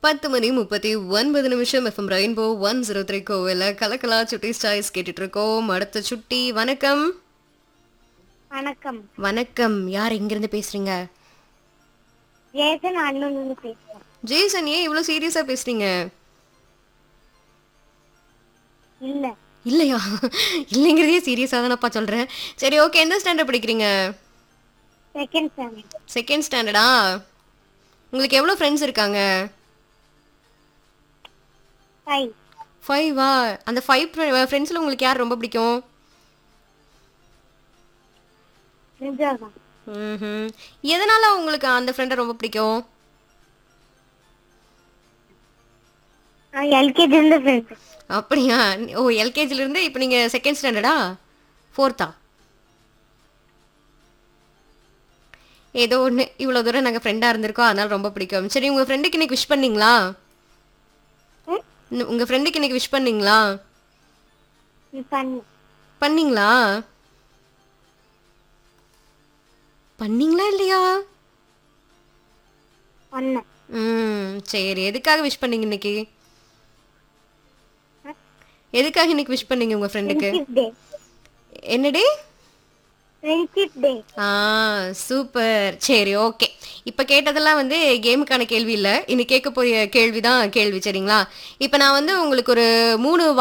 பத்து மணி முப்பத்தி ஒன்பது நிமிஷம் FM rainbow one zero three கோவில் கலக்கலா சுட்டி ஸ்டாய்ஸ் கேட்டுட்டு இருக்கோம் அடுத்த சுட்டி வணக்கம் வணக்கம் வணக்கம் யார் எங்கிருந்து பேசுறீங்க ஜேசன் அண்ணன் பேசுறேன் ஜேசன் ஏன் இவ்வளோ சீரியஸா பேசுறீங்க இல்ல இல்லையா இல்லைங்கிறதே சீரியஸாக தானப்பா சொல்கிறேன் சரி ஓகே எந்த ஸ்டாண்டர்ட் படிக்கிறீங்க செகண்ட் ஸ்டாண்டர்ட் செகண்ட் ஸ்டாண்டர்டா உங்களுக்கு எவ்வளோ ஃப்ரெண்ட்ஸ் இருக்காங்க ஃபைவ் ஃபைவா அந்த ஃபைவ் ஃப்ரெண்ட்ஸில் உங்களுக்கு யார் ரொம்ப பிடிக்கும் நிஜாதான் ம் எதனால் உங்களுக்கு அந்த ஃப்ரெண்டை ரொம்ப பிடிக்கும் எல்கேஜி இருந்து ஃப்ரெண்ட்ஸ் அப்படியா ஓ எல்கேஜிலேருந்து இப்போ நீங்கள் செகண்ட் ஸ்டாண்டர்டா ஃபோர்த்தா ஏதோ ஒன்று இவ்வளோ தூரம் நாங்கள் ஃப்ரெண்டாக இருந்திருக்கோம் அதனால ரொம்ப பிடிக்கும் சரி உங்கள் ஃப்ரெண்டுக்கு இன்னைக்கு விஷ் பண்ணீங்களா உங்கள் ஃப்ரெண்டுக்கு இன்னைக்கு விஷ் பண்ணீங்களா பண்ணு பண்ணீங்களா பண்ணீங்களா இல்லையா பண்ண ம் சரி எதுக்காக விஷ் பண்ணீங்க இன்னைக்கு எதுக்காக இன்னைக்கு விஷ் பண்ணீங்க உங்கள் ஃப்ரெண்டுக்கு ஃப்ரெண்ட்ஷிப் டே என்னடி ஃப்ரெண்ட்ஷிப் டே ஆ சூப்பர் சரி ஓகே இப்போ கேட்டதெல்லாம் வந்து கேமுக்கான கேள்வி இல்லை இனி கேட்க போய் கேள்வி தான் கேள்வி சரிங்களா இப்போ நான் வந்து உங்களுக்கு ஒரு மூணு